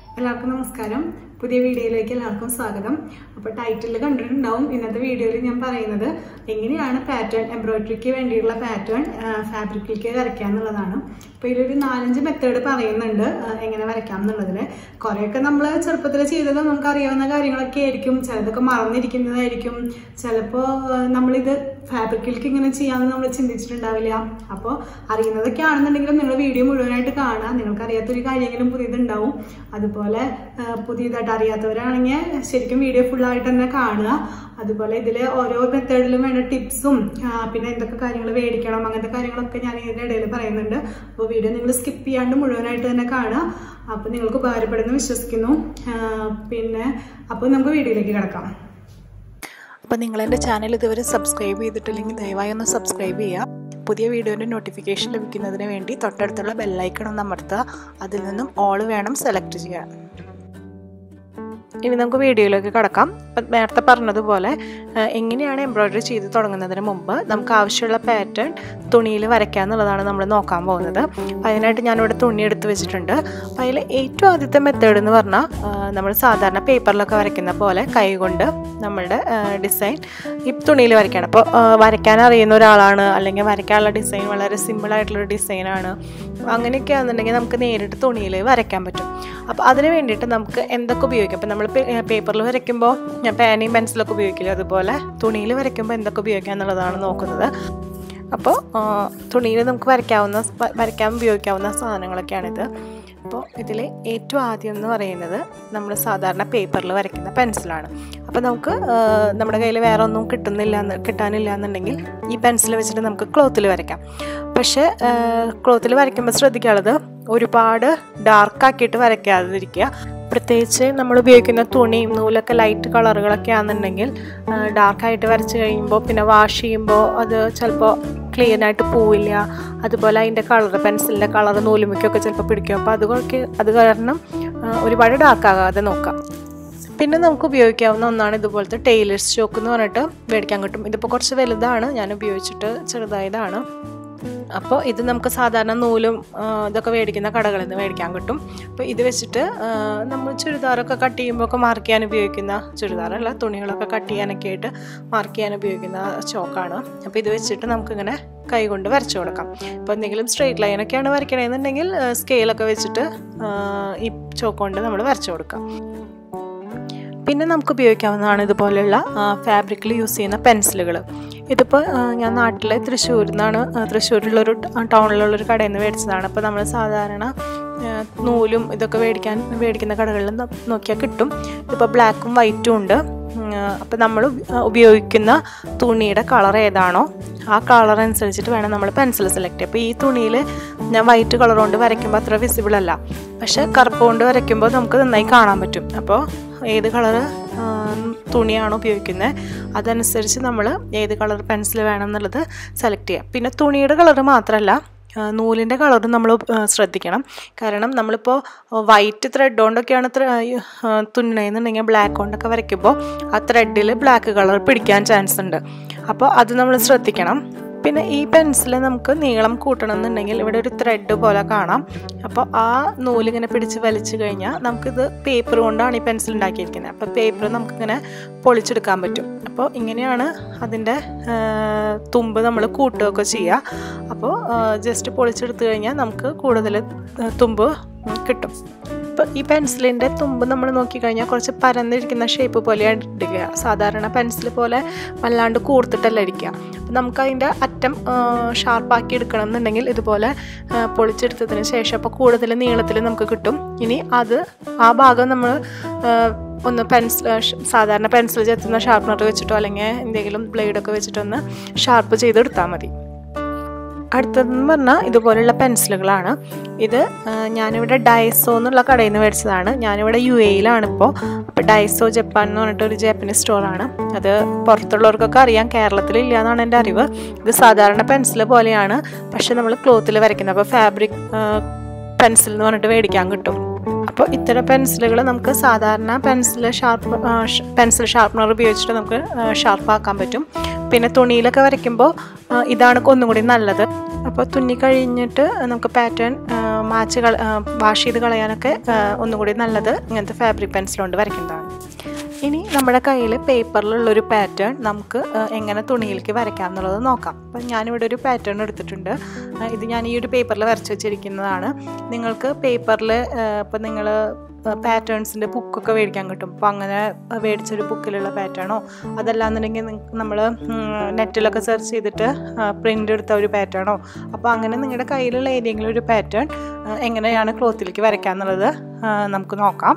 എല്ലാവർക്കും നമസ്കാരം പുതിയ വീഡിയോയിലേക്ക് എല്ലാവർക്കും സ്വാഗതം അപ്പോൾ ടൈറ്റിൽ കണ്ടിട്ടുണ്ടാവും ഇന്നത്തെ വീഡിയോയിൽ ഞാൻ പറയുന്നത് എങ്ങനെയാണ് പാറ്റേൺ എംബ്രോയിഡറിക്ക് വേണ്ടിയുള്ള പാറ്റേൺ ഫാബ്രിക്കിലേക്ക് വരയ്ക്കുക എന്നുള്ളതാണ് അപ്പോൾ ഇതിലൊരു നാലഞ്ച് മെത്തേഡ് പറയുന്നുണ്ട് ആ, എങ്ങനെ വരയ്ക്കാം എന്നുള്ളതിൽ കുറേയൊക്കെ നമ്മൾ ചെറുപ്പത്തിൽ ചെയ്തത് നമുക്ക് അറിയാവുന്ന കാര്യങ്ങളൊക്കെ ആയിരിക്കും ചിലതൊക്കെ മറന്നിരിക്കുന്നതായിരിക്കും ചിലപ്പോൾ നമ്മളിത് ഫാബ്രിക്കിലേക്ക് ഇങ്ങനെ ചെയ്യാമെന്ന് നമ്മൾ ചിന്തിച്ചിട്ടുണ്ടാവില്ല അപ്പോൾ അറിയുന്നതൊക്കെ ആണെന്നുണ്ടെങ്കിലും നിങ്ങൾ വീഡിയോ മുഴുവനായിട്ട് കാണുക നിങ്ങൾക്ക് അറിയാത്തൊരു കാര്യമെങ്കിലും പുതിയതുണ്ടാവും അതുപോലെ ആ, പുതിയതായിട്ട് അറിയാത്തവരാണെങ്കിൽ ശരിക്കും വീഡിയോ ഫുള്ളായിട്ട് തന്നെ കാണുക അതുപോലെ ഇതിൽ ഓരോ മെത്തേഡിലും വേണ്ട ടിപ്സും പിന്നെ എന്തൊക്കെ കാര്യങ്ങൾ മേടിക്കണം അങ്ങനത്തെ കാര്യങ്ങളൊക്കെ ഞാൻ ഇതിൻ്റെ ഇടയിൽ പറയുന്നുണ്ട് അപ്പോൾ വീഡിയോ നിങ്ങൾ സ്കിപ്പ് ചെയ്യാണ്ട് മുഴുവനായിട്ട് തന്നെ കാണുക അപ്പോൾ നിങ്ങൾക്ക് ഉപകാരപ്പെടുന്നു വിശ്വസിക്കുന്നു ആ, പിന്നെ അപ്പോൾ നമുക്ക് വീഡിയോയിലേക്ക് കിടക്കാം അപ്പോൾ നിങ്ങൾ എൻ്റെ ചാനൽ ഇതുവരെ സബ്സ്ക്രൈബ് ചെയ്തിട്ടില്ലെങ്കിൽ ദയവായി ഒന്ന് സബ്സ്ക്രൈബ് ചെയ്യുക പുതിയ വീഡിയോൻ്റെ നോട്ടിഫിക്കേഷൻ ലഭിക്കുന്നതിന് വേണ്ടി തൊട്ടടുത്തുള്ള ബെല്ലൈക്കൺ ഒന്ന് അമർത്തുക അതിൽ നിന്നും ഓൾ വേണം സെലക്ട് ചെയ്യാൻ ഇനി നമുക്ക് വീഡിയോയിലേക്ക് കടക്കാം ഇപ്പം നേരത്തെ പറഞ്ഞതുപോലെ ആ, എങ്ങനെയാണ് എംബ്രോയ്ഡറി ചെയ്ത് തുടങ്ങുന്നതിന് മുമ്പ് നമുക്ക് ആവശ്യമുള്ള പാറ്റേൺ തുണിയിൽ വരയ്ക്കുക എന്നുള്ളതാണ് നമ്മൾ നോക്കാൻ പോകുന്നത് അപ്പം അതിനായിട്ട് ഞാനിവിടെ തുണി എടുത്ത് വെച്ചിട്ടുണ്ട് അപ്പം അതിൽ ഏറ്റവും ആദ്യത്തെ മെത്തേഡ് എന്ന് പറഞ്ഞാൽ നമ്മൾ സാധാരണ പേപ്പറിലൊക്കെ വരയ്ക്കുന്ന പോലെ കൈകൊണ്ട് നമ്മളുടെ ഡിസൈൻ ഈ തുണിയിൽ വരയ്ക്കണം അപ്പോൾ വരയ്ക്കാൻ അറിയുന്ന ഒരാളാണ് അല്ലെങ്കിൽ വരയ്ക്കാനുള്ള ഡിസൈൻ വളരെ സിമ്പിൾ ആയിട്ടുള്ളൊരു ഡിസൈനാണ് അങ്ങനെയൊക്കെ ആണെന്നുണ്ടെങ്കിൽ നമുക്ക് നേരിട്ട് തുണിയിൽ വരയ്ക്കാൻ പറ്റും അപ്പോൾ അതിന് വേണ്ടിയിട്ട് നമുക്ക് എന്തൊക്കെ ഉപയോഗിക്കാം അപ്പോൾ നമ്മൾ പേപ്പറിൽ വരയ്ക്കുമ്പോൾ ഞാൻ പേനയും പെൻസിലൊക്കെ ഉപയോഗിക്കില്ല അതുപോലെ തുണിയിൽ വരയ്ക്കുമ്പോൾ എന്തൊക്കെ ഉപയോഗിക്കാം എന്നുള്ളതാണ് നോക്കുന്നത് അപ്പോൾ തുണിയിൽ നമുക്ക് വരയ്ക്കാവുന്ന വ- വരയ്ക്കാൻ ഉപയോഗിക്കാവുന്ന സാധനങ്ങളൊക്കെയാണിത് അപ്പോൾ ഇതിൽ ഏറ്റവും ആദ്യം എന്ന് പറയുന്നത് നമ്മൾ സാധാരണ പേപ്പറിൽ വരയ്ക്കുന്ന പെൻസിലാണ് അപ്പോൾ നമുക്ക് ആ, നമ്മുടെ കയ്യിൽ വേറെ ഒന്നും കിട്ടുന്നില്ല എന്ന് കിട്ടാനില്ല എന്നുണ്ടെങ്കിൽ ഈ പെൻസിൽ വെച്ചിട്ട് നമുക്ക് ക്ലോത്തിൽ വരയ്ക്കാം പക്ഷേ ക്ലോത്തിൽ വരയ്ക്കുമ്പോൾ ശ്രദ്ധിക്കാനുള്ളത് ഒരുപാട് ഡാർക്കാക്കിയിട്ട് വരയ്ക്കാതിരിക്കുക പ്രത്യേകിച്ച് നമ്മൾ ഉപയോഗിക്കുന്ന തുണിയും നൂലൊക്കെ ലൈറ്റ് കളറുകളൊക്കെ ആണെന്നുണ്ടെങ്കിൽ ഡാർക്കായിട്ട് വരച്ച് കഴിയുമ്പോൾ പിന്നെ വാഷ് ചെയ്യുമ്പോൾ അത് ചിലപ്പോൾ ക്ലീൻ ആയിട്ട് പോവില്ല അതുപോലെ അതിൻ്റെ കളർ പെൻസിലിൻ്റെ കളർ നൂലുമയ്ക്കൊക്കെ ചിലപ്പോൾ പിടിക്കും അപ്പോൾ അതുകൊണ്ടൊക്കെ അത് കാരണം ആ, ഒരുപാട് ഡാർക്കാകാതെ നോക്കാം പിന്നെ നമുക്ക് ഉപയോഗിക്കാവുന്ന ഒന്നാണ് ഇതുപോലത്തെ ടൈലേഴ്സ് ചോക്ക് എന്ന് പറഞ്ഞിട്ട് മേടിക്കാൻ കിട്ടും ഇതിപ്പോൾ കുറച്ച് വലുതാണ് ഞാൻ ഉപയോഗിച്ചിട്ട് ചെറുതായതാണ് അപ്പോൾ ഇത് നമുക്ക് സാധാരണ നൂലും ആ, ഇതൊക്കെ മേടിക്കുന്ന കടകളിൽ നിന്ന് മേടിക്കാൻ കിട്ടും അപ്പോൾ ഇത് വെച്ചിട്ട് ആ, നമ്മൾ ചുരിദാറൊക്കെ കട്ട് ചെയ്യുമ്പോൾ ഒക്കെ മാർക്ക് ചെയ്യാൻ ഉപയോഗിക്കുന്ന ചുരിദാറല്ല തുണികളൊക്കെ കട്ട് ചെയ്യാനൊക്കെ ആയിട്ട് മാർക്ക് ചെയ്യാൻ ഉപയോഗിക്കുന്ന ചോക്കാണ് അപ്പോൾ ഇത് വെച്ചിട്ട് നമുക്കിങ്ങനെ കൈ കൊണ്ട് വരച്ചു കൊടുക്കാം ഇപ്പോൾ എന്തെങ്കിലും സ്ട്രെയിറ്റ് ലൈനൊക്കെയാണ് വരയ്ക്കണമെന്നുണ്ടെങ്കിൽ സ്കെയിലൊക്കെ വെച്ചിട്ട് ആ, ഈ ചോക്ക് കൊണ്ട് നമ്മൾ വരച്ചു കൊടുക്കാം പിന്നെ നമുക്ക് ഉപയോഗിക്കാവുന്നതാണ് ഇതുപോലെയുള്ള ഫാബ്രിക്കിൽ യൂസ് ചെയ്യുന്ന പെൻസിലുകൾ ഇതിപ്പോൾ ആ, ഞാൻ നാട്ടിലെ തൃശ്ശൂരിൽ നിന്നാണ് ആ, തൃശ്ശൂരിലുള്ളൊരു ട- ടൗണിലുള്ളൊരു കടയിൽ നിന്ന് മേടിച്ചതാണ് അപ്പോൾ നമ്മൾ സാധാരണ ആ, നൂലും ഇതൊക്കെ മേടിക്കാൻ മേടിക്കുന്ന കടകളിൽ നോ- നോക്കിയാൽ കിട്ടും ഇതിപ്പോൾ ബ്ലാക്കും വൈറ്റും ഉണ്ട് അപ്പോൾ നമ്മൾ ഉപയോഗിക്കുന്ന തുണിയുടെ കളർ ഏതാണോ ആ കളർ അനുസരിച്ചിട്ട് വേണം നമ്മൾ പെൻസിൽ സെലക്ട് ചെയ്യാം അപ്പോൾ ഈ തുണിയിൽ ഞാൻ വൈറ്റ് കളർ കൊണ്ട് വരയ്ക്കുമ്പോൾ അത്ര വിസിബിൾ അല്ല പക്ഷേ കറുപ്പ് കൊണ്ട് വരയ്ക്കുമ്പോൾ നമുക്ക് നന്നായി കാണാൻ പറ്റും അപ്പോൾ ഏത് കളറ് തുണിയാണോ ഉപയോഗിക്കുന്നത് അതനുസരിച്ച് നമ്മൾ ഏത് കളർ പെൻസിൽ വേണം എന്നുള്ളത് സെലക്ട് ചെയ്യാം പിന്നെ തുണിയുടെ കളറ് മാത്രമല്ല ആ, നൂലിൻ്റെ കളറും നമ്മൾ ശ്രദ്ധിക്കണം കാരണം നമ്മളിപ്പോൾ വൈറ്റ് ത്രെഡ് കൊണ്ടൊക്കെയാണ് തുന്നണമെന്നുണ്ടെങ്കിൽ ബ്ലാക്ക് കൊണ്ടൊക്കെ വരയ്ക്കുമ്പോൾ ആ ത്രെഡിൽ ബ്ലാക്ക് കളർ പിടിക്കാൻ ചാൻസ് ഉണ്ട് അപ്പോൾ അത് നമ്മൾ ശ്രദ്ധിക്കണം പിന്നെ ഈ പെൻസിൽ നമുക്ക് നീളം കൂട്ടണം എന്നുണ്ടെങ്കിൽ ഇവിടെ ഒരു ത്രെഡ് പോലെ കാണാം അപ്പോൾ ആ നൂലിങ്ങനെ പിടിച്ച് വലിച്ചു കഴിഞ്ഞാൽ നമുക്കിത് പേപ്പർ കൊണ്ടാണ് ഈ പെൻസിൽ ഉണ്ടാക്കിയിരിക്കുന്നത് അപ്പോൾ പേപ്പർ നമുക്കിങ്ങനെ പൊളിച്ചെടുക്കാൻ പറ്റും അപ്പോൾ ഇങ്ങനെയാണ് അതിൻ്റെ ആ, തുമ്പ് നമ്മൾ കൂട്ടുകയൊക്കെ ചെയ്യുക അപ്പോൾ ജസ്റ്റ് പൊളിച്ചെടുത്ത് കഴിഞ്ഞാൽ നമുക്ക് കൂടുതൽ ആ, തുമ്പ് ഉം, കിട്ടും ഇപ്പോൾ ഈ പെൻസിലിൻ്റെ തുമ്പ് നമ്മൾ നോക്കിക്കഴിഞ്ഞാൽ കുറച്ച് പരന്നിരിക്കുന്ന ഷേപ്പ് പോലെയാണ് ഇരിക്കുക സാധാരണ പെൻസിൽ പോലെ വല്ലാണ്ട് കൂർത്തിട്ടല്ല ഇരിക്കുക അപ്പം നമുക്ക് അതിൻ്റെ അറ്റം ഷാർപ്പാക്കി എടുക്കണം എന്നുണ്ടെങ്കിൽ ഇതുപോലെ ആ, പൊളിച്ചെടുത്തതിന് ശേഷം അപ്പോൾ കൂടുതൽ നീളത്തിൽ നമുക്ക് കിട്ടും ഇനി അത് ആ ഭാഗം നമ്മൾ ഒന്ന് പെൻസിൽ സാധാരണ പെൻസിൽ ചെത്തുന്ന ഷാർപ്പനർ വെച്ചിട്ടോ അല്ലെങ്കിൽ എന്തെങ്കിലും ബ്ലേഡൊക്കെ വെച്ചിട്ടൊന്ന് ഷാർപ്പ് ചെയ്തെടുത്താൽ മതി അടുത്തതെന്ന് പറഞ്ഞാൽ ഇതുപോലുള്ള പെൻസിലുകളാണ് ഇത് ആ, ഞാനിവിടെ ഡൈസോ എന്നുള്ള കടയിൽ നിന്ന് മേടിച്ചതാണ് ഞാനിവിടെ യു എയിലാണ് ഇപ്പോൾ അപ്പോൾ ഡൈസോ ജപ്പാൻ എന്ന് പറഞ്ഞിട്ട് ഒരു ജാപ്പനീസ് സ്റ്റോറാണ് അത് പുറത്തുള്ളവർക്കൊക്കെ അറിയാം കേരളത്തിലില്ല എന്നാണ് എൻ്റെ അറിവ് ഇത് സാധാരണ പെൻസിൽ പോലെയാണ് പക്ഷെ നമ്മൾ ക്ലോത്തിൽ വരയ്ക്കുന്നത് അപ്പോൾ ഫാബ്രിക് പെൻസിൽ എന്ന് പറഞ്ഞിട്ട് മേടിക്കാൻ കിട്ടും അപ്പോൾ ഇത്തരം പെൻസിലുകൾ നമുക്ക് സാധാരണ പെൻസിൽ ഷാർപ്പ് പെൻസിൽ ഷാർപ്പനർ ഉപയോഗിച്ചിട്ട് നമുക്ക് ഷാർപ്പാക്കാൻ പറ്റും പിന്നെ തുണിയിലൊക്കെ വരയ്ക്കുമ്പോൾ ആ, ഇതാണ് ഒന്നും കൂടി നല്ലത് അപ്പോൾ തുന്നി കഴിഞ്ഞിട്ട് നമുക്ക് പാറ്റേൺ മാച്ച് കള വാഷ് ചെയ്ത് കളയാനൊക്കെ ആ, ഒന്നുകൂടി നല്ലത് ഇങ്ങനത്തെ ഫാബ്രിക് പെൻസിൽ കൊണ്ട് വരയ്ക്കുന്നതാണ് ഇനി നമ്മുടെ കയ്യിൽ പേപ്പറിലുള്ളൊരു പാറ്റേൺ നമുക്ക് ആ, എങ്ങനെ തുണിയിലേക്ക് വരയ്ക്കാം എന്നുള്ളത് നോക്കാം അപ്പം ഞാനിവിടെ ഒരു പാറ്റേൺ എടുത്തിട്ടുണ്ട് ആ, ഇത് ഞാൻ ഈ ഒരു പേപ്പറിൽ വരച്ച് വെച്ചിരിക്കുന്നതാണ് നിങ്ങൾക്ക് പേപ്പറിൽ ഇപ്പം നിങ്ങൾ പാറ്റേൺസിൻ്റെ ബുക്കൊക്കെ മേടിക്കാൻ കിട്ടും അപ്പോൾ അങ്ങനെ മേടിച്ചൊരു ബുക്കിലുള്ള പാറ്റേണോ അതല്ലാന്നുണ്ടെങ്കിൽ നമ്മൾ നെറ്റിലൊക്കെ സെർച്ച് ചെയ്തിട്ട് പ്രിൻ്റ് എടുത്ത ഒരു പാറ്റേണോ അപ്പോൾ അങ്ങനെ നിങ്ങളുടെ കയ്യിലുള്ള ഏതെങ്കിലും ഒരു പാറ്റേൺ എങ്ങനെയാണ് ക്ലോത്തിലേക്ക് വരയ്ക്കുക എന്നുള്ളത് ആ, നമുക്ക് നോക്കാം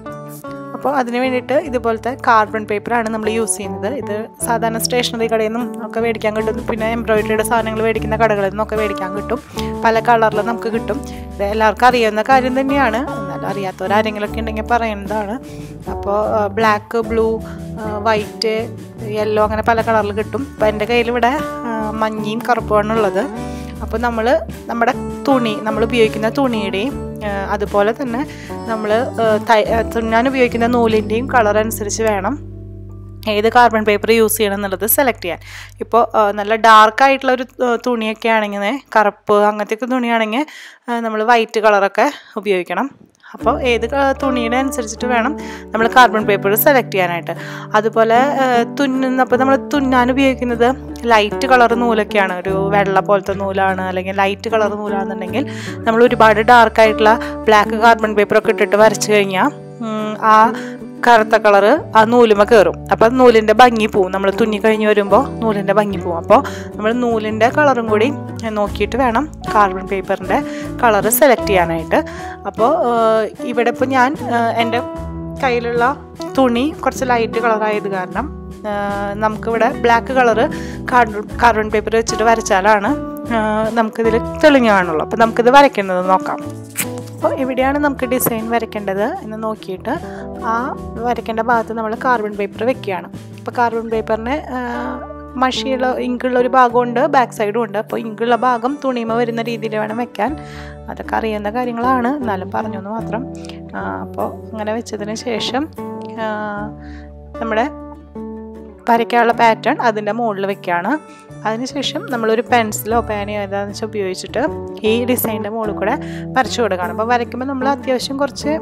അപ്പോൾ അതിന് വേണ്ടിയിട്ട് ഇതുപോലത്തെ കാർബൺ പേപ്പറാണ് നമ്മൾ യൂസ് ചെയ്യുന്നത് ഇത് സാധാരണ സ്റ്റേഷനറി കടയിൽ നിന്നും ഒക്കെ മേടിക്കാൻ കിട്ടും പിന്നെ എംബ്രോയിഡറിയുടെ സാധനങ്ങൾ മേടിക്കുന്ന കടകളിൽ നിന്നൊക്കെ മേടിക്കാൻ കിട്ടും പല കളറിൽ നമുക്ക് കിട്ടും ഇത് എല്ലാവർക്കും അറിയാവുന്ന കാര്യം തന്നെയാണ് എന്നാലും അറിയാത്തവരാരെങ്കിലുമൊക്കെ ഉണ്ടെങ്കിൽ പറയുന്നതാണ് അപ്പോൾ ബ്ലാക്ക് ബ്ലൂ വൈറ്റ് യെല്ലോ അങ്ങനെ പല കളറിൽ കിട്ടും അപ്പോൾ എൻ്റെ കയ്യിലിവിടെ ആ, മഞ്ഞയും കറുപ്പുമാണ് ഉള്ളത് അപ്പോൾ നമ്മൾ നമ്മുടെ തുണി നമ്മൾ ഉപയോഗിക്കുന്ന തുണിയുടെയും ആ, അതുപോലെ തന്നെ നമ്മൾ തുന്നാൻ ഉപയോഗിക്കുന്ന നൂലിൻ്റെയും കളർ അനുസരിച്ച് വേണം ഏത് കാർബൺ പേപ്പർ യൂസ് ചെയ്യണം എന്നുള്ളത് സെലക്ട് ചെയ്യാൻ ഇപ്പോൾ നല്ല ഡാർക്ക് ആയിട്ടുള്ള ഒരു ആ, തുണിയൊക്കെ ആണെങ്കിൽ കറുപ്പ് അങ്ങനത്തെയൊക്കെ തുണിയാണെങ്കിൽ നമ്മൾ വൈറ്റ് കളറൊക്കെ ഉപയോഗിക്കണം അപ്പോൾ ഏത് ക- തുണിയുടെ അനുസരിച്ചിട്ട് വേണം നമ്മൾ കാർബൺ പേപ്പർ സെലക്ട് ചെയ്യാനായിട്ട് അതുപോലെ ആ, തുന്നുന്ന അപ്പോൾ നമ്മൾ തുന്നാൻ ഉപയോഗിക്കുന്നത് ലൈറ്റ് കളർ നൂലൊക്കെയാണ് ഒരു വെള്ള പോലത്തെ നൂലാണ് അല്ലെങ്കിൽ ലൈറ്റ് കളർ നൂലാണെന്നുണ്ടെങ്കിൽ നമ്മൾ ഒരുപാട് ഡാർക്ക് ആയിട്ടുള്ള ബ്ലാക്ക് കാർബൺ പേപ്പറൊക്കെ ഇട്ടിട്ട് വരച്ച് കഴിഞ്ഞാൽ ഉം, ആ കറുത്ത കളറ് ആ നൂലുമ കയറും അപ്പം നൂലിൻ്റെ ഭംഗി പോവും നമ്മൾ തുന്നി കഴിഞ്ഞ് വരുമ്പോൾ നൂലിൻ്റെ ഭംഗി പോവും അപ്പോൾ നമ്മൾ നൂലിൻ്റെ കളറും കൂടി നോക്കിയിട്ട് വേണം കാർബൺ പേപ്പറിൻ്റെ കളറ് സെലക്ട് ചെയ്യാനായിട്ട് അപ്പോൾ ഇവിടെ ഇപ്പോൾ ഞാൻ ആ, എൻ്റെ കയ്യിലുള്ള തുണി കുറച്ച് ലൈറ്റ് കളറായത് കാരണം ആ, നമുക്കിവിടെ black colour carbon carbon paper വെച്ചിട്ട് വരച്ചാലാണ് ആ, നമുക്കിതിൽ തെളിഞ്ഞു കാണുള്ളൂ അപ്പോൾ നമുക്കിത് വരയ്ക്കുന്നത് നോക്കാം അപ്പോൾ എവിടെയാണ് നമുക്ക് ഡിസൈൻ വരയ്ക്കേണ്ടത് എന്ന് നോക്കിയിട്ട് ആ വരയ്ക്കേണ്ട ഭാഗത്ത് നമ്മൾ കാർബൺ പേപ്പർ വെക്കുകയാണ് അപ്പോൾ കാർബൺ പേപ്പറിന് മഷിയുള്ള ഇങ്കുള്ള ഒരു ഭാഗമുണ്ട് ബാക്ക് സൈഡും ഉണ്ട് അപ്പോൾ ഇങ്കുള്ള ഭാഗം തുണിമ വരുന്ന രീതിയിൽ വേണം വെക്കാൻ അതൊക്കെ അറിയുന്ന കാര്യങ്ങളാണ് എന്നാലും പറഞ്ഞു എന്ന് മാത്രം ആ, അപ്പോൾ അങ്ങനെ വെച്ചതിന് ശേഷം ആ, നമ്മുടെ വരയ്ക്കാനുള്ള പാറ്റേൺ അതിൻ്റെ മുകളിൽ വെക്കുകയാണ് അതിനുശേഷം നമ്മളൊരു പെൻസിലോ പേനയോ ഏതാണെന്ന് വെച്ചാൽ ഉപയോഗിച്ചിട്ട് ഈ ഡിസൈനിൻ്റെ മുകളിൽ കൂടെ വരച്ചു കൊടുക്കുകയാണ് അപ്പോൾ വരയ്ക്കുമ്പോൾ നമ്മൾ അത്യാവശ്യം കുറച്ച്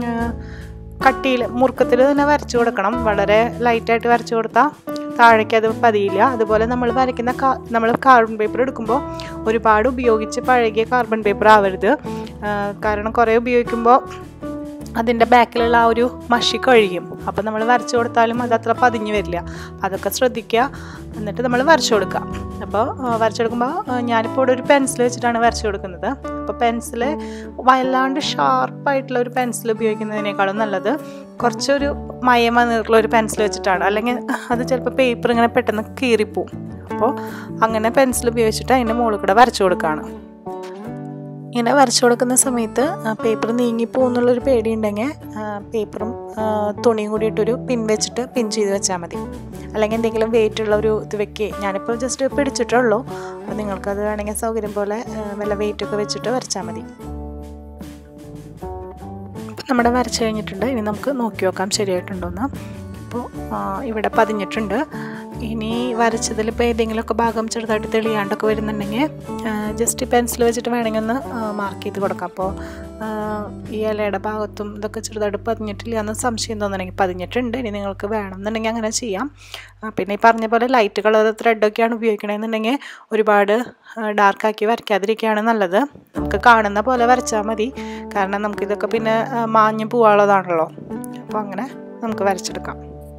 കട്ടിയിൽ മുറുക്കത്തിൽ തന്നെ വരച്ചു കൊടുക്കണം വളരെ ലൈറ്റായിട്ട് വരച്ചു കൊടുത്താൽ താഴേക്ക് അത് പതിയില്ല അതുപോലെ നമ്മൾ വരയ്ക്കുന്ന കാ നമ്മൾ കാർബൺ പേപ്പർ എടുക്കുമ്പോൾ ഒരുപാട് ഉപയോഗിച്ച് പഴകിയ കാർബൺ പേപ്പർ ആവരുത് ആ, കാരണം കുറേ ഉപയോഗിക്കുമ്പോൾ അതിൻ്റെ ബാക്കിലുള്ള ആ ഒരു മഷി കഴിയും അപ്പോൾ നമ്മൾ വരച്ചു കൊടുത്താലും അത് അത്ര പതിഞ്ഞ് വരില്ല അപ്പോൾ അതൊക്കെ ശ്രദ്ധിക്കുക എന്നിട്ട് നമ്മൾ വരച്ചു കൊടുക്കുക അപ്പോൾ വരച്ചു കൊടുക്കുമ്പോൾ ഞാനിപ്പോൾ ഇവിടെ ഒരു പെൻസിൽ വെച്ചിട്ടാണ് വരച്ചു കൊടുക്കുന്നത് അപ്പോൾ പെൻസിൽ വല്ലാണ്ട് ഷാർപ്പായിട്ടുള്ള ഒരു പെൻസിൽ ഉപയോഗിക്കുന്നതിനേക്കാളും നല്ലത് കുറച്ചൊരു മയം വന്നിട്ടുള്ള ഒരു പെൻസിൽ വെച്ചിട്ടാണ് അല്ലെങ്കിൽ അത് ചിലപ്പോൾ പേപ്പർ ഇങ്ങനെ പെട്ടെന്ന് കീറിപ്പോവും അപ്പോൾ അങ്ങനെ പെൻസിൽ ഉപയോഗിച്ചിട്ട് അതിൻ്റെ മുകളിൽ കൂടെ വരച്ചു കൊടുക്കുകയാണ് ഇങ്ങനെ വരച്ചു കൊടുക്കുന്ന സമയത്ത് പേപ്പർ നീങ്ങിപ്പോകുന്നുള്ളൊരു പേടിയുണ്ടെങ്കിൽ പേപ്പറും തുണിയും കൂടി ഇട്ടൊരു പിൻ വെച്ചിട്ട് പിൻ ചെയ്ത് വെച്ചാൽ മതി അല്ലെങ്കിൽ എന്തെങ്കിലും വെയിറ്റ് ഉള്ള ഒരു ഇത് വെക്കേ ഞാനിപ്പോൾ ജസ്റ്റ് പിടിച്ചിട്ടേ ഉള്ളൂ അപ്പോൾ നിങ്ങൾക്കത് വേണമെങ്കിൽ സൗകര്യം പോലെ ആ, വല്ല വെയിറ്റ് ഒക്കെ വെച്ചിട്ട് വരച്ചാൽ മതി ഇപ്പം നമ്മുടെ വരച്ച് കഴിഞ്ഞിട്ടുണ്ട് ഇനി നമുക്ക് നോക്കി നോക്കാം ശരിയായിട്ടുണ്ടോയെന്ന് അപ്പോൾ ആ, ഇവിടെ പതിഞ്ഞിട്ടുണ്ട് ഇനി വരച്ചതിൽ ഇപ്പോൾ ഏതെങ്കിലുമൊക്കെ ഭാഗം ചെറുതായിട്ട് തെളിയാണ്ടൊക്കെ വരുന്നുണ്ടെങ്കിൽ ജസ്റ്റ് പെൻസിൽ വെച്ചിട്ട് വേണമെങ്കിൽ ഒന്ന് മാർക്ക് ചെയ്ത് കൊടുക്കാം അപ്പോൾ ആ, ഈ ഇലയുടെ ഭാഗത്തും ഇതൊക്കെ ചെറുതായിട്ട് പതിഞ്ഞിട്ടില്ല എന്ന് സംശയം തോന്നണമെങ്കിൽ പതിഞ്ഞിട്ടുണ്ട് ഇനി നിങ്ങൾക്ക് വേണമെന്നുണ്ടെങ്കിൽ അങ്ങനെ ചെയ്യാം ആ, പിന്നെ ഈ പറഞ്ഞ പോലെ ലൈറ്റ് കളർ ത്രെഡൊക്കെയാണ് ഉപയോഗിക്കണമെന്നുണ്ടെങ്കിൽ ഒരുപാട് ഡാർക്കാക്കി വരയ്ക്കാതിരിക്കുകയാണ് നല്ലത് നമുക്ക് കാണുന്ന പോലെ വരച്ചാൽ മതി കാരണം നമുക്കിതൊക്കെ പിന്നെ ആ, മാഞ്ഞു പോവാനുള്ളതാണല്ലോ അപ്പോൾ അങ്ങനെ നമുക്ക് വരച്ചെടുക്കാം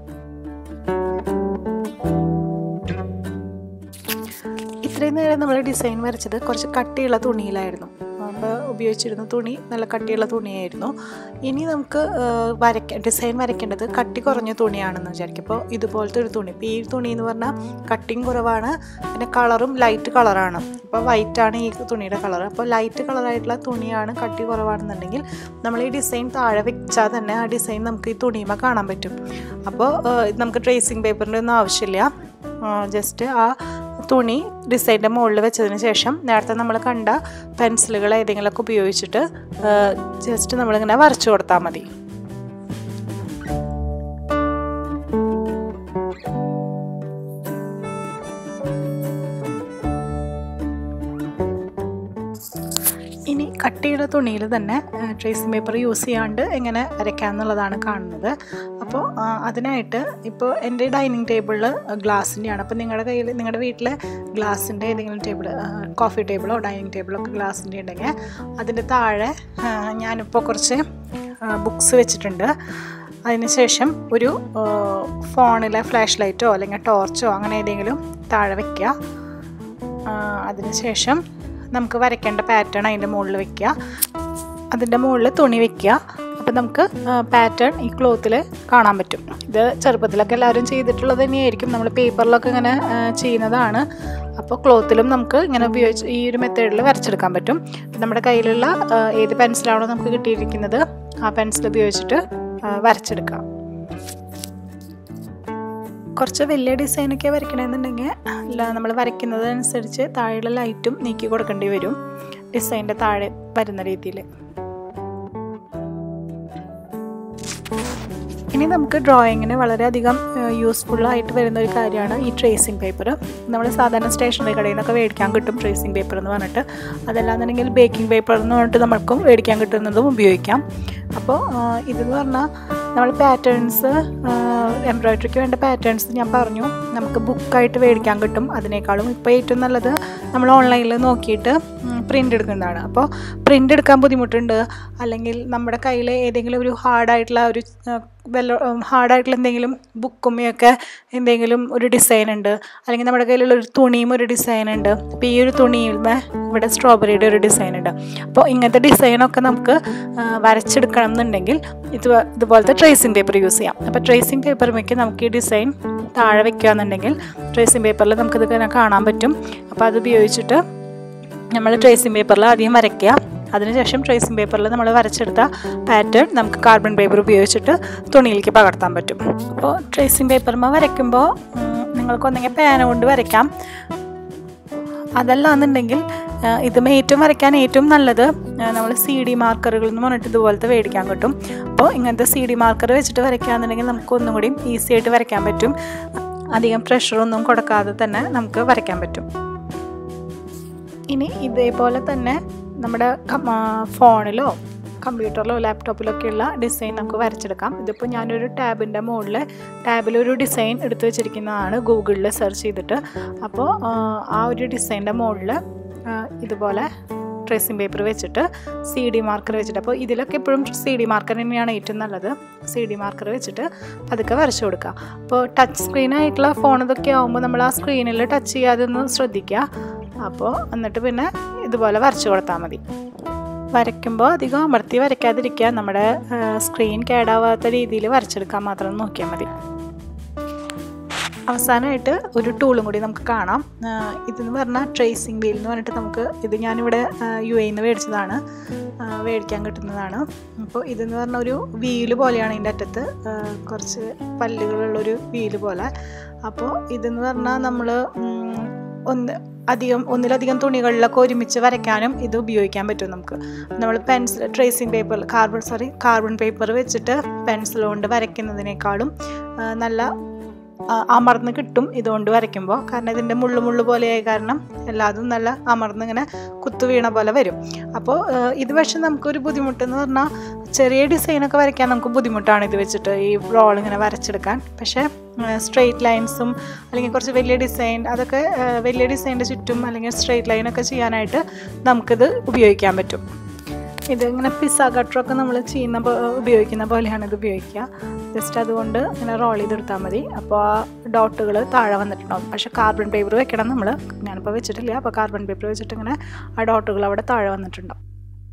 ഇത്രയും നേരം നമ്മൾ ഡിസൈൻ വരച്ചത് കുറച്ച് കട്ടിയുള്ള തുണിയിലായിരുന്നു അപ്പോൾ ഉപയോഗിച്ചിരുന്ന തുണി നല്ല കട്ടിയുള്ള തുണിയായിരുന്നു ഇനി നമുക്ക് ആ, വരയ്ക്ക ഡിസൈൻ വരയ്ക്കേണ്ടത് കട്ടി കുറഞ്ഞ തുണിയാണെന്ന് വിചാരിക്കും അപ്പോൾ ഇതുപോലത്തെ ഒരു തുണി ഇപ്പോൾ ഈ തുണി എന്ന് പറഞ്ഞാൽ കട്ടിങ് കുറവാണ് പിന്നെ കളറും ലൈറ്റ് കളറാണ് അപ്പോൾ വൈറ്റാണ് ഈ തുണിയുടെ കളർ അപ്പോൾ ലൈറ്റ് കളറായിട്ടുള്ള തുണിയാണ് കട്ടി കുറവാണെന്നുണ്ടെങ്കിൽ നമ്മൾ ഈ ഡിസൈൻ താഴെ വെച്ചാൽ തന്നെ ആ ഡിസൈൻ നമുക്ക് ഈ തുണിയുമ്പോൾ കാണാൻ പറ്റും അപ്പോൾ ആ, ഇത് നമുക്ക് ട്രേസിങ് പേപ്പറിൻ്റെ ഒന്നും ആവശ്യമില്ല ജസ്റ്റ് ആ തുണി ഡിസൈൻ്റെ മുകളിൽ വെച്ചതിന് ശേഷം നേരത്തെ നമ്മൾ കണ്ട പെൻസിലുകൾ ഏതെങ്കിലുമൊക്കെ ഉപയോഗിച്ചിട്ട് ജസ്റ്റ് നമ്മളിങ്ങനെ വരച്ചു കൊടുത്താൽ മതി ഇനി കട്ട് കട്ടിയുള്ള തുണിയിൽ തന്നെ ട്രേസിംഗ് പേപ്പർ യൂസ് ചെയ്യാണ്ട് എങ്ങനെ വരയ്ക്കാം എന്നുള്ളതാണ് കാണുന്നത് അപ്പോൾ ആ, അതിനായിട്ട് ഇപ്പോൾ എൻ്റെ ഡൈനിങ് ടേബിളിൽ ഗ്ലാസിൻ്റെയാണ് അപ്പോൾ നിങ്ങളുടെ കയ്യിൽ നിങ്ങളുടെ വീട്ടിൽ ഗ്ലാസിൻ്റെ ഏതെങ്കിലും ടേബിൾ കോഫി ടേബിളോ ഡൈനിങ് ടേബിളോ ഒക്കെ ഗ്ലാസിൻ്റെ ഉണ്ടെങ്കിൽ അതിൻ്റെ താഴെ ആ, ഞാനിപ്പോൾ കുറച്ച് ബുക്സ് വെച്ചിട്ടുണ്ട് അതിനുശേഷം ഒരു ഫോണിലെ ഫ്ലാഷ് ലൈറ്റോ അല്ലെങ്കിൽ ടോർച്ചോ അങ്ങനെ ഏതെങ്കിലും താഴെ വയ്ക്കുക ആ, അതിനുശേഷം നമുക്ക് വരയ്ക്കേണ്ട പാറ്റേൺ അതിൻ്റെ മുകളിൽ വെക്കുക അതിൻ്റെ മുകളിൽ തുണി വെക്കുക അപ്പോൾ നമുക്ക് പാറ്റേൺ ഈ ക്ലോത്തിൽ കാണാൻ പറ്റും ഇത് ചെറുപ്പത്തിലൊക്കെ എല്ലാവരും ചെയ്തിട്ടുള്ളത് തന്നെയായിരിക്കും നമ്മൾ പേപ്പറിലൊക്കെ ഇങ്ങനെ ആ, ചെയ്യുന്നതാണ് അപ്പോൾ ക്ലോത്തിലും നമുക്ക് ഇങ്ങനെ ഉപയോഗിച്ച് ഈ ഒരു മെത്തേഡിൽ വരച്ചെടുക്കാൻ പറ്റും നമ്മുടെ കയ്യിലുള്ള ആ, ഏത് പെൻസിലാണോ നമുക്ക് കിട്ടിയിരിക്കുന്നത് ആ പെൻസിൽ ഉപയോഗിച്ചിട്ട് ആ, വരച്ചെടുക്കാം കുറച്ച് വലിയ ഡിസൈനൊക്കെ വരയ്ക്കണമെന്നുണ്ടെങ്കിൽ അല്ല നമ്മൾ വരയ്ക്കുന്നതനുസരിച്ച് താഴെയുള്ള ലൈറ്റും നീക്കി കൊടുക്കേണ്ടി വരും ഡിസൈൻ്റെ താഴെ വരുന്ന രീതിയിൽ ഇനി നമുക്ക് ഡ്രോയിങ്ങിന് വളരെയധികം യൂസ്ഫുള്ളായിട്ട് വരുന്ന ഒരു കാര്യമാണ് ഈ ട്രേസിംഗ് പേപ്പർ നമ്മൾ സാധാരണ സ്റ്റേഷനറി കടയിൽ നിന്നൊക്കെ മേടിക്കാൻ കിട്ടും ട്രേസിംഗ് പേപ്പർ എന്ന് പറഞ്ഞിട്ട് അതല്ലാന്നുണ്ടെങ്കിൽ ബേക്കിംഗ് പേപ്പർ എന്ന് പറഞ്ഞിട്ട് നമ്മൾക്കും മേടിക്കാൻ കിട്ടുന്നതും ഉപയോഗിക്കാം അപ്പോൾ ഇതെന്ന് പറഞ്ഞാൽ നമ്മൾ പാറ്റേൺസ് എംബ്രോയ്ഡറിക്ക് വേണ്ട പാറ്റേൺസ് ഞാൻ പറഞ്ഞു നമുക്ക് ബുക്കായിട്ട് മേടിക്കാൻ കിട്ടും അതിനേക്കാളും ഇപ്പോൾ ഏറ്റവും നല്ലത് നമ്മൾ ഓൺലൈനിൽ നോക്കിയിട്ട് പ്രിൻ്റ് എടുക്കുന്നതാണ് അപ്പോൾ പ്രിൻ്റ് എടുക്കാൻ ബുദ്ധിമുട്ടുണ്ട് അല്ലെങ്കിൽ നമ്മുടെ കയ്യിൽ ഏതെങ്കിലും ഒരു ഹാർഡായിട്ടുള്ള ഒരു ആ, വല്ല ഹാർഡായിട്ടുള്ള എന്തെങ്കിലും ബുക്കുമ്മയൊക്കെ എന്തെങ്കിലും ഒരു ഡിസൈൻ ഉണ്ട് അല്ലെങ്കിൽ നമ്മുടെ കയ്യിലുള്ള ഒരു തുണിയും ഒരു ഡിസൈൻ ഉണ്ട് അപ്പോൾ ഈ ഒരു തുണിയിൽ ഇവിടെ സ്ട്രോബെറിയുടെ ഒരു ഡിസൈൻ ഉണ്ട് അപ്പോൾ ഇങ്ങനത്തെ ഡിസൈനൊക്കെ നമുക്ക് ആ, വരച്ചെടുക്കണം എന്നുണ്ടെങ്കിൽ ഇത് ഇതുപോലത്തെ ട്രേസിംഗ് പേപ്പർ യൂസ് ചെയ്യാം അപ്പോൾ ട്രേസിംഗ് പേപ്പറുമൊക്കെ നമുക്ക് ഈ ഡിസൈൻ താഴെ വെക്കുകയാണെന്നുണ്ടെങ്കിൽ ട്രേസിംഗ് പേപ്പറിൽ നമുക്കിത് ഇങ്ങനെ കാണാൻ പറ്റും അപ്പോൾ അത് ഉപയോഗിച്ചിട്ട് നമ്മൾ ട്രേസിംഗ് പേപ്പറിൽ ആദ്യം വരയ്ക്കുക അതിനുശേഷം ട്രേസിംഗ് പേപ്പറിൽ നമ്മൾ വരച്ചെടുത്ത പാറ്റേൺ നമുക്ക് കാർബൺ പേപ്പർ ഉപയോഗിച്ചിട്ട് തുണിയിലേക്ക് പകർത്താൻ പറ്റും അപ്പോൾ ട്രേസിംഗ് പേപ്പറിൽ വരയ്ക്കുമ്പോൾ ഉം, നിങ്ങൾക്ക് ഒന്നെങ്കിൽ പേന കൊണ്ട് വരയ്ക്കാം അതല്ല എന്നുണ്ടെങ്കിൽ ആ, ഇത് ഏറ്റവും വരയ്ക്കാൻ ഏറ്റവും നല്ലത് നമ്മൾ സി ഡി മാർക്കറുകൾ എന്ന് പറഞ്ഞിട്ട് ഇതുപോലത്തെ മേടിക്കാൻ കിട്ടും അപ്പോൾ ഇങ്ങനത്തെ സി ഡി മാർക്കർ വെച്ചിട്ട് വരയ്ക്കുകയാണെന്നുണ്ടെങ്കിൽ നമുക്ക് ഒന്നും കൂടി ഈസി ആയിട്ട് വരയ്ക്കാൻ പറ്റും അധികം പ്രഷറൊന്നും കൊടുക്കാതെ തന്നെ നമുക്ക് വരയ്ക്കാൻ പറ്റും ഇനി ഇതേപോലെ തന്നെ നമ്മുടെ കം- ആ, ഫോണിലോ കമ്പ്യൂട്ടറിലോ ലാപ്ടോപ്പിലൊക്കെയുള്ള ഡിസൈൻ നമുക്ക് വരച്ചെടുക്കാം ഇതിപ്പോൾ ഞാനൊരു ടാബിൻ്റെ മുകളിൽ ടാബിലൊരു ഡിസൈൻ എടുത്തു വെച്ചിരിക്കുന്നതാണ് ഗൂഗിളിൽ സെർച്ച് ചെയ്തിട്ട് അപ്പോൾ ആ, ആ ഒരു ഡിസൈൻ്റെ മുകളിൽ ഇതുപോലെ ട്രേസിംഗ് പേപ്പർ വെച്ചിട്ട് സി ഡി മാർക്കർ വെച്ചിട്ട് അപ്പോൾ ഇതിലൊക്കെ എപ്പോഴും സി ഡി മാർക്കർ തന്നെയാണ് ഏറ്റവും നല്ലത് സി ഡി മാർക്കർ വെച്ചിട്ട് പതുക്കെ വരച്ചു കൊടുക്കുക അപ്പോൾ ടച്ച് സ്ക്രീൻ ആയിട്ടുള്ള ഫോൺ ഇതൊക്കെ ആകുമ്പോൾ നമ്മൾ ആ സ്ക്രീനിൽ ടച്ച് ചെയ്യാതെ ഒന്ന് ശ്രദ്ധിക്കുക അപ്പോൾ എന്നിട്ട് പിന്നെ ഇതുപോലെ വരച്ചു കൊടുത്താൽ മതി വരയ്ക്കുമ്പോൾ അധികം അമർത്തി വരയ്ക്കാതിരിക്കുക നമ്മുടെ സ്ക്രീൻ കേടാവാത്ത രീതിയിൽ വരച്ചെടുക്കാൻ മാത്രം നോക്കിയാൽ മതി അവസാനമായിട്ട് ഒരു ടൂളും കൂടി നമുക്ക് കാണാം ആ, ഇതെന്ന് പറഞ്ഞാൽ ട്രേസിംഗ് വീൽ എന്ന് പറഞ്ഞിട്ട് നമുക്ക് ഇത് ഞാനിവിടെ യു എയിൽ നിന്ന് മേടിച്ചതാണ് ആ, മേടിക്കാൻ കിട്ടുന്നതാണ് അപ്പോൾ ഇതെന്ന് പറഞ്ഞ ഒരു വീല് പോലെയാണ് ഇതിൻ്റെ അറ്റത്ത് ആ, കുറച്ച് പല്ലുകളുള്ളൊരു വീല് പോലെ അപ്പോൾ ഇതെന്ന് പറഞ്ഞാൽ നമ്മൾ ഒന്ന് അധികം ഒന്നിലധികം തുണികളിലൊക്കെ ഒരുമിച്ച് വരയ്ക്കാനും ഇത് ഉപയോഗിക്കാൻ പറ്റും നമുക്ക് നമ്മൾ pencil tracing paper carbon sorry carbon paper വെച്ചിട്ട് പെൻസിൽ കൊണ്ട് വരയ്ക്കുന്നതിനേക്കാളും ആ, നല്ല ആ, അമർന്ന് കിട്ടും ഇതുകൊണ്ട് വരയ്ക്കുമ്പോൾ കാരണം ഇതിൻ്റെ മുള്ളു മുള്ളു പോലെയായ കാരണം എല്ലാതും നല്ല അമർന്ന് ഇങ്ങനെ കുത്തു വീണ പോലെ വരും അപ്പോൾ ആ, ഇത് പക്ഷെ നമുക്കൊരു ബുദ്ധിമുട്ടെന്ന് പറഞ്ഞാൽ ചെറിയ ഡിസൈനൊക്കെ വരയ്ക്കാൻ നമുക്ക് ബുദ്ധിമുട്ടാണ് ഇത് വെച്ചിട്ട് ഈ റോൾ ഇങ്ങനെ വരച്ചെടുക്കാൻ പക്ഷേ സ്ട്രെയിറ്റ് ലൈൻസും അല്ലെങ്കിൽ കുറച്ച് വലിയ ഡിസൈൻ അതൊക്കെ ആ, വലിയ ഡിസൈനിൻ്റെ ചുറ്റും അല്ലെങ്കിൽ സ്ട്രെയിറ്റ് ലൈനൊക്കെ ചെയ്യാനായിട്ട് നമുക്കിത് ഉപയോഗിക്കാൻ പറ്റും ഇത് ഇങ്ങനെ പിസ്സ കട്ടറൊക്കെ നമ്മൾ ചെയ്യുന്ന പോ- ഉപയോഗിക്കുന്ന പോലെയാണ് ഇത് ഉപയോഗിക്കുക ജസ്റ്റ് അതുകൊണ്ട് ഇങ്ങനെ റോൾ ചെയ്തെടുത്താൽ മതി അപ്പോൾ ആ ഡോട്ടുകൾ താഴെ വന്നിട്ടുണ്ടാവും പക്ഷേ കാർബൺ പേപ്പർ വെക്കണം നമ്മൾ ഞാനിപ്പോൾ വെച്ചിട്ടില്ല അപ്പോൾ കാർബൺ പേപ്പർ വെച്ചിട്ട് ഇങ്ങനെ ആ ഡോട്ടുകൾ അവിടെ താഴെ വന്നിട്ടുണ്ടാവും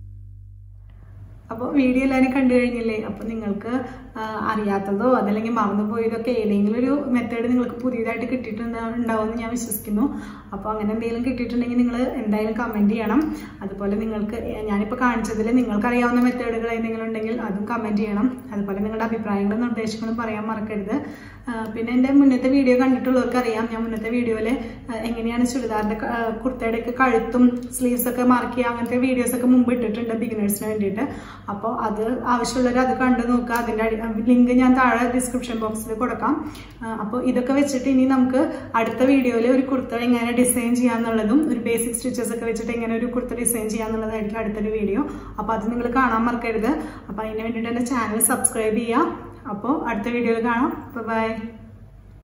അപ്പോൾ വീഡിയോ എല്ലാവരും കണ്ടു കഴിഞ്ഞില്ലേ അപ്പോൾ നിങ്ങൾക്ക് ആ, അറിയാത്തതോ അതല്ലെങ്കിൽ മറന്നു പോയതൊക്കെ ഏതെങ്കിലും ഒരു മെത്തേഡ് നിങ്ങൾക്ക് പുതിയതായിട്ട് കിട്ടിയിട്ടുണ്ടാവും ഉണ്ടാവുമെന്ന് ഞാൻ വിശ്വസിക്കുന്നു അപ്പോൾ അങ്ങനെ എന്തെങ്കിലും കിട്ടിയിട്ടുണ്ടെങ്കിൽ നിങ്ങൾ എന്തായാലും കമൻറ്റ് ചെയ്യണം അതുപോലെ നിങ്ങൾക്ക് ഏ- ഞാനിപ്പോൾ കാണിച്ചതിൽ നിങ്ങൾക്ക് അറിയാവുന്ന മെത്തേഡുകൾ എന്തെങ്കിലും ഉണ്ടെങ്കിൽ അതും കമൻറ്റ് ചെയ്യണം അതുപോലെ നിങ്ങളുടെ അഭിപ്രായങ്ങളും നിർദ്ദേശങ്ങളും പറയാൻ മറക്കരുത് ആ, പിന്നെ എൻ്റെ മുന്നത്തെ വീഡിയോ കണ്ടിട്ടുള്ളവർക്ക് അറിയാം ഞാൻ മുന്നത്തെ വീഡിയോയിൽ എങ്ങനെയാണ് ചുരിദാറിൻ്റെ ക- ആ, കുർത്തയുടെയൊക്കെ കഴുത്തും സ്ലീവ്സ് ഒക്കെ മാർക്ക് ചെയ്യുക അങ്ങനത്തെ വീഡിയോസ് ഒക്കെ മുമ്പ് ഇട്ടിട്ടുണ്ട് ബിഗിനേഴ്സിന് വേണ്ടിയിട്ട് അപ്പോൾ അത് ആവശ്യമുള്ളവർ അത് കണ്ടു നോക്കുക അതിൻ്റെ ലിങ്ക് ഞാൻ താഴെ ഡിസ്ക്രിപ്ഷൻ ബോക്സിൽ കൊടുക്കാം അപ്പോൾ ഇതൊക്കെ വെച്ചിട്ട് ഇനി നമുക്ക് അടുത്ത വീഡിയോയിൽ ഒരു കുർത്ത എങ്ങനെ ഡിസൈൻ ചെയ്യാന്നുള്ളതും ഒരു ബേസിക് സ്റ്റിച്ചസ് ഒക്കെ വെച്ചിട്ട് എങ്ങനെ ഒരു കുർത്ത ഡിസൈൻ ചെയ്യാന്നുള്ളതായിരിക്കും അടുത്തൊരു വീഡിയോ അപ്പോൾ അത് നിങ്ങൾ കാണാൻ മറക്കരുത് അപ്പോൾ അതിന് വേണ്ടിയിട്ട് എൻ്റെ ചാനൽ സബ്സ്ക്രൈബ് ചെയ്യുക അപ്പോൾ അടുത്ത വീഡിയോയിൽ കാണാം ബൈ